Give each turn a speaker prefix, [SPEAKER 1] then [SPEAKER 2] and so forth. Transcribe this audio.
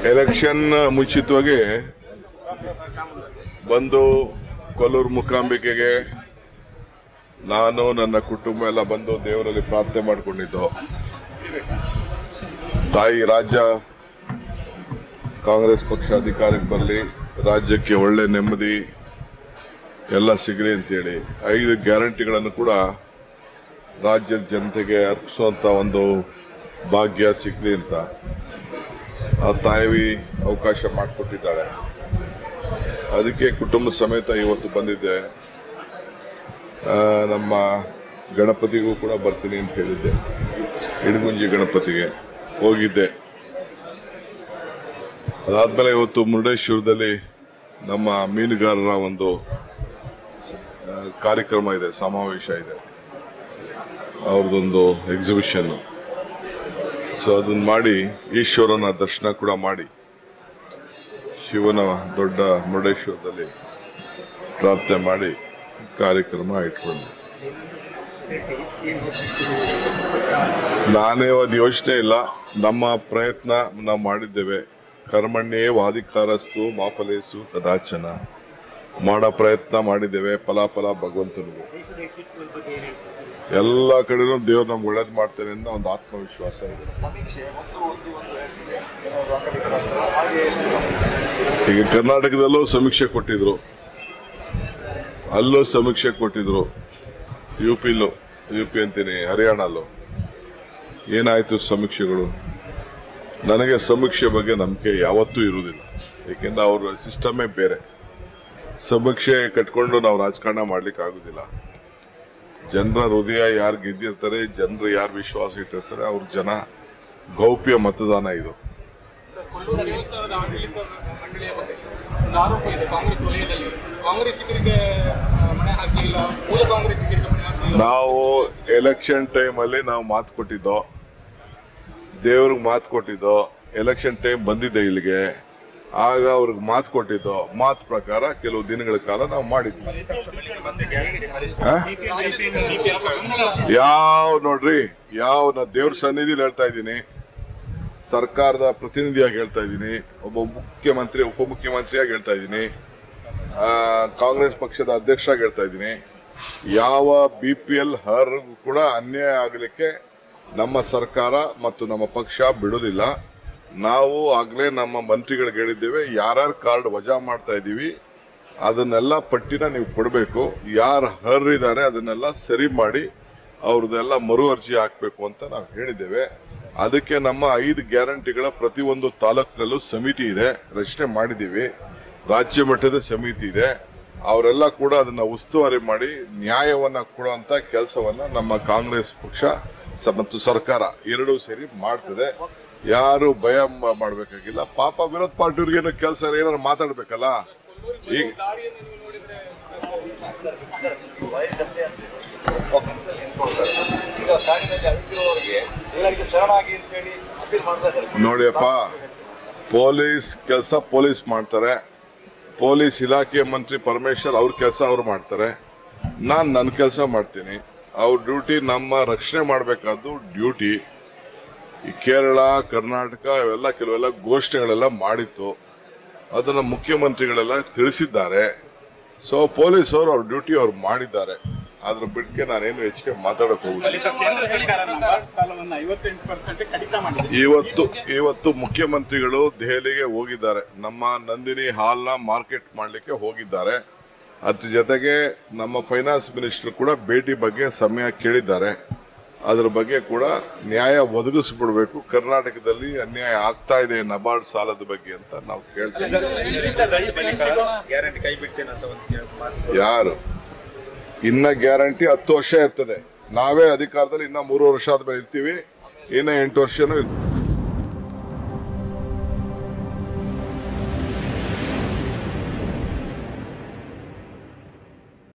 [SPEAKER 1] Election ಮುಂಚಿತವಾಗಿ ಬಂದು ಕೊಲ್ಲೂರು ಮುಖಾಂಬಿಕೆಗೆ ನಾನು ನನ್ನ ಕುಟುಂಬ ಎಲ್ಲ ಬಂದು ದೇವರಲ್ಲಿ ಪ್ರಾರ್ಥನೆ ಮಾಡಿಕೊಂಡಿದ್ದು ತಾಯಿ ರಾಜ್ಯ ಕಾಂಗ್ರೆಸ್ ಪಕ್ಷ ಅಧಿಕಾರಕ್ಕೆ ಬರಲಿ ರಾಜ್ಯಕ್ಕೆ ಒಳ್ಳೆ ನೆಮ್ಮದಿ ಎಲ್ಲ ಸಿಗಲಿ ಅಂತೇಳಿ ಐದು ಗ್ಯಾರಂಟಿಗಳನ್ನು ಕೂಡ ರಾಜ್ಯದ ಜನತೆಗೆ ಅರ್ಪಿಸುವಂತ ಒಂದು ಭಾಗ್ಯ ಸಿಗಲಿ ಅಂತ ಆ ತಾಯಿ ಅವಕಾಶ ಮಾಡಿಕೊಟ್ಟಿದ್ದಾಳೆ ಅದಕ್ಕೆ ಕುಟುಂಬ ಸಮೇತ ಇವತ್ತು ಬಂದಿದ್ದೆ ಆ, ನಮ್ಮ ಗಣಪತಿಗೂ ಕೂಡ ಬರ್ತೀನಿ ಅಂತ ಹೇಳಿದ್ದೆ ಇಡಗುಂಜಿ ಗಣಪತಿಗೆ ಹೋಗಿದ್ದೆ ಅದಾದ್ಮೇಲೆ ಇವತ್ತು ಮುರುಡೇಶ್ವರದಲ್ಲಿ ನಮ್ಮ ಮೀನುಗಾರರ ಒಂದು ಆ, ಕಾರ್ಯಕ್ರಮ ಇದೆ ಸಮಾವೇಶ ಇದೆ ಅವ್ರದ್ದೊಂದು ಎಕ್ಸಿಬಿಷನ್ ಸೊ ಅದನ್ನ ಮಾಡಿ ಈಶ್ವರನ ದರ್ಶನ ಕೂಡ ಮಾಡಿ ಶಿವನ ದೊಡ್ಡ ಮುರುಡೇಶ್ವರದಲ್ಲಿ ಪ್ರಾರ್ಥನೆ ಮಾಡಿ ಕಾರ್ಯಕ್ರಮ ಇಟ್ಕೊಂಡು ನಾನೇ ಅದು ಯೋಚನೆ ಇಲ್ಲ ನಮ್ಮ ಪ್ರಯತ್ನ ನಾವು ಮಾಡಿದ್ದೇವೆ ಕರ್ಮಣ್ಯೇ ವಾದಿಕಾರಸ್ತು ಮಾಫಲೇಸು ಕದಾಚನ ಮಾಡೋ ಪ್ರಯತ್ನ ಮಾಡಿದ್ದೇವೆ ಫಲಾಫಲ ಭಗವಂತನಿಗೆ ಎಲ್ಲ ಕಡೆನೂ ದೇವ್ರು ನಮ್ಗೆ ಒಳ್ಳೇದು ಮಾಡ್ತಾನೆ ಅನ್ನೋ ಒಂದು ಆತ್ಮವಿಶ್ವಾಸ ಇದೆ
[SPEAKER 2] ಸಮೀಕ್ಷೆ ಒಂದು ಒಂದು ಒಂದು ಹೇಳ್ತಿದೆ ಕೆಲವರು ಅಂಗಡಿಕರರು ಹಾಗೆ
[SPEAKER 1] ಈಗ ಕರ್ನಾಟಕದಲ್ಲೂ ಸಮೀಕ್ಷೆ ಕೊಟ್ಟಿದ್ರು ಅಲ್ಲೂ ಸಮೀಕ್ಷೆ ಕೊಟ್ಟಿದ್ರು ಯು ಪಿಲೂ ಯು ಪಿ ಅಂತೀನಿ ಹರಿಯಾಣಲ್ಲೂ ಏನಾಯ್ತು ಸಮೀಕ್ಷೆಗಳು ನನಗೆ ಸಮೀಕ್ಷೆ ಬಗ್ಗೆ ನಂಬಿಕೆ ಯಾವತ್ತೂ ಇರುವುದಿಲ್ಲ ಏಕೆಂದ್ರೆ ಅವ್ರ ಸಿಸ್ಟಮೇ ಬೇರೆ ಸಮೀಕ್ಷೆ ಕಟ್ಕೊಂಡು ನಾವು ರಾಜಕಾರಣ ಮಾಡ್ಲಿಕ್ಕೆ ಆಗುದಿಲ್ಲ ಜನರ ಹೃದಯ ಯಾರು ಗೆದ್ದಿರ್ತಾರೆ ಜನರು ಯಾರು ವಿಶ್ವಾಸ ಇಟ್ಟಿರ್ತಾರೆ ಅವ್ರ ಜನ ಗೌಪ್ಯ ಮತದಾನ ಇದು
[SPEAKER 3] ಸರ್ ಕೊಲ್ಲೂರು ದೇವಸ್ಥಾನದ ಆಡಳಿತ ಮಂಡಳಿಯ ಬಗ್ಗೆ ಒಂದು ಆರೋಪ ಇದೆ ಕಾಂಗ್ರೆಸ್ ವಲಯದಲ್ಲಿ ಕಾಂಗ್ರೆಸ್ಸಿಗರಿಗೆ ಆ, ಮಣೆ ಹಾಕಲಿಲ್ಲ ಮೂಲ ಕಾಂಗ್ರೆಸ್ಸಿಗರಿಗೆ ಮಣೆ ಹಾಕಲಿಲ್ಲ
[SPEAKER 1] ನಾವು ಎಲೆಕ್ಷನ್ ಟೈಮ್ ಅಲ್ಲಿ ನಾವು ಮಾತು ಕೊಟ್ಟಿದ್ದೋ ದೇವ್ರಿಗೆ ಮಾತು ಕೊಟ್ಟಿದ್ದೋ ಎಲೆಕ್ಷನ್ ಟೈಮ್ ಬಂದಿದ್ದೆ ಇಲ್ಲಿಗೆ ಆಗ ಅವ್ರಿಗೆ ಮಾತು ಕೊಟ್ಟಿದ್ದೋ ಮಾತು ಪ್ರಕಾರ ಕೆಲವು ದಿನಗಳ ಕಾಲ ನಾವು ಮಾಡಿದ್ವಿ ಆ? ಯಾವ ನೋಡ್ರಿ ಯಾವ ನಾ ದೇವ್ರ ಸನ್ನಿಧಿಲಿ ಹೇಳ್ತಾ ಇದ್ದೀನಿ ಸರ್ಕಾರದ ಪ್ರತಿನಿಧಿಯಾಗಿ ಹೇಳ್ತಾ ಇದ್ದೀನಿ ಒಬ್ಬ ಮುಖ್ಯಮಂತ್ರಿ ಉಪಮುಖ್ಯಮಂತ್ರಿಯಾಗಿ ಹೇಳ್ತಾ ಇದ್ದೀನಿ ಆ, ಕಾಂಗ್ರೆಸ್ ಪಕ್ಷದ ಅಧ್ಯಕ್ಷರಾಗಿ ಹೇಳ್ತಾ ಇದ್ದೀನಿ ಯಾವ ಬಿ ಪಿ ಎಲ್ ಹರ್ಗೂ ಕೂಡ ಅನ್ಯಾಯ ಆಗಲಿಕ್ಕೆ ನಮ್ಮ ಸರ್ಕಾರ ಮತ್ತು ನಮ್ಮ ಪಕ್ಷ ಬಿಡೋದಿಲ್ಲ ನಾವು ಆಗಲೇ ನಮ್ಮ ಮಂತ್ರಿಗಳಿಗೆ ಹೇಳಿದ್ದೇವೆ ಯಾರ್ಯಾರು ಕಾರ್ಡ್ ವಜಾ ಮಾಡ್ತಾ ಇದ್ದೀವಿ ಅದನ್ನೆಲ್ಲ ಪಟ್ಟಿನ ನೀವು ಕೊಡಬೇಕು ಯಾರು ಹರ್ರಿದ್ದಾರೆ ಅದನ್ನೆಲ್ಲ ಸರಿ ಮಾಡಿ ಅವ್ರದ್ದೆಲ್ಲ ಮರು ಅರ್ಜಿ ಹಾಕಬೇಕು ಅಂತ ನಾವು ಹೇಳಿದ್ದೇವೆ ಅದಕ್ಕೆ ನಮ್ಮ ಐದು ಗ್ಯಾರಂಟಿಗಳ ಪ್ರತಿಯೊಂದು ತಾಲೂಕಿನಲ್ಲೂ ಸಮಿತಿ ಇದೆ ರಚನೆ ಮಾಡಿದ್ದೀವಿ ರಾಜ್ಯ ಮಟ್ಟದ ಸಮಿತಿ ಇದೆ ಅವರೆಲ್ಲ ಕೂಡ ಅದನ್ನ ಉಸ್ತುವಾರಿ ಮಾಡಿ ನ್ಯಾಯವನ್ನ ಕೊಡುವಂತ ಕೆಲಸವನ್ನ ನಮ್ಮ ಕಾಂಗ್ರೆಸ್ ಪಕ್ಷ ಸ- ಮತ್ತು ಸರ್ಕಾರ ಎರಡೂ ಸೇರಿ ಮಾಡ್ತದೆ ಯಾರು ಭಯ ಮ- ಮಾಡ್ಬೇಕಾಗಿಲ್ಲ ಪಾಪ ವಿರೋಧ ಪಾರ್ಟಿಯವ್ರಿಗೇನು ಕೆಲಸ ಏನಾದ್ರು ಮಾತಾಡ್ಬೇಕಲ್ಲ ಈಗ
[SPEAKER 3] ದಾರಿಯನ್ನು ನೀವು ನೋಡಿದ್ರೆ
[SPEAKER 2] ವೈ ಚರ್ಚೆ ಅಂತಿದೆ ಕಾಂಗ್ರೆಸ್ ಅಲ್ಲಿ ನಿಂತ್ಕೊಳ್ತಾರೆ ಈಗ ಕಾಡಿನಲ್ಲಿ ಅವಿತಿರುವವರಿಗೆ ಎಲ್ಲರಿಗೆ ಶರಣಾಗಿ ಅಂತ ಹೇಳಿ ಅಪೀಲ್ ಮಾಡ್ತಾ ಇದ್ದಾರೆ
[SPEAKER 1] ನೋಡಿಯಪ್ಪ ಪೊಲೀಸ್ ಕೆಲಸ ಪೊಲೀಸ್ ಮಾಡ್ತಾರೆ ಪೊಲೀಸ್ ಇಲಾಖೆ ಮಂತ್ರಿ ಪರಮೇಶ್ವರ್ ಅವ್ರ ಕೆಲಸ ಅವ್ರು ಮಾಡ್ತಾರೆ ನಾನು ನನ್ನ ಕೆಲಸ ಮಾಡ್ತೀನಿ ಅವ್ರ ಡ್ಯೂಟಿ ನಮ್ಮ ರಕ್ಷಣೆ ಮಾಡಬೇಕಾದ್ದು ಡ್ಯೂಟಿ ಈ ಕೇರಳ ಕರ್ನಾಟಕ ಇವೆಲ್ಲ ಕೆಲವೆಲ್ಲ ಘೋಷಣೆಗಳೆಲ್ಲ ಮಾಡಿತ್ತು ಅದನ್ನು ಮುಖ್ಯಮಂತ್ರಿಗಳೆಲ್ಲ ತಿಳಿಸಿದ್ದಾರೆ ಸೊ ಪೊಲೀಸರು ಅವ್ರ ಡ್ಯೂಟಿ ಅವ್ರು ಮಾಡಿದ್ದಾರೆ ಅದ್ರ ಬಿಟ್ಟಿಗೆ ನಾನೇನು ಹೆಚ್ಚಿಗೆ ಮಾತಾಡಕ್ ಹೋಗುದಿಲ್ಲ
[SPEAKER 4] ಬಳಿಕ ಕೇಂದ್ರ ಸರ್ಕಾರ ನಬಾರ್ಡ್ ಸಾಲವನ್ನು ಐವತ್ತೆಂಟು ಪರ್ಸೆಂಟ್ ಕಡಿತ ಮಾಡಿದೆ
[SPEAKER 1] ಇವತ್ತು ಇವತ್ತು ಮುಖ್ಯಮಂತ್ರಿಗಳು ದೆಹಲಿಗೆ ಹೋಗಿದ್ದಾರೆ ನಮ್ಮ ನಂದಿನಿ ಹಾಲ್ನ ಮಾರ್ಕೆಟ್ ಮಾಡಲಿಕ್ಕೆ ಹೋಗಿದ್ದಾರೆ ಅದ್ರ ಜೊತೆಗೆ ನಮ್ಮ ಫೈನಾನ್ಸ್ ಮಿನಿಸ್ಟರ್ ಕೂಡ ಭೇಟಿ ಬಗ್ಗೆ ಸಮಯ ಕೇಳಿದ್ದಾರೆ ಅದ್ರ ಬಗ್ಗೆ ಕೂಡ ನ್ಯಾಯ ಒದಗಿಸ್ಬಿಡ್ಬೇಕು ಕರ್ನಾಟಕದಲ್ಲಿ ಅನ್ಯಾಯ ಆಗ್ತಾ ಇದೆ ನಬಾರ್ಡ್ ಸಾಲದ ಬಗ್ಗೆ ಅಂತ ನಾವು ಕೇಳ್ತೀವಿ
[SPEAKER 2] ಗ್ಯಾರಂಟಿ ಕೈ ಬಿಡ್ತೇನೆ ಅಂತ ಒಂದು ಕೇಳ್- ಮಾತು
[SPEAKER 1] ಯಾರು ಇನ್ನ ಗ್ಯಾರಂಟಿ ಹತ್ತು ವರ್ಷ ಇರ್ತದೆ ನಾವೇ ಅಧಿಕಾರದಲ್ಲಿ ಇನ್ನ ಮೂರು ವರ್ಷ ಆದ್ಮೇಲೆ ಇರ್ತೀವಿ ಇನ್ನ ಎಂಟು ವರ್ಷನೂ ಇರ್ತೀವಿ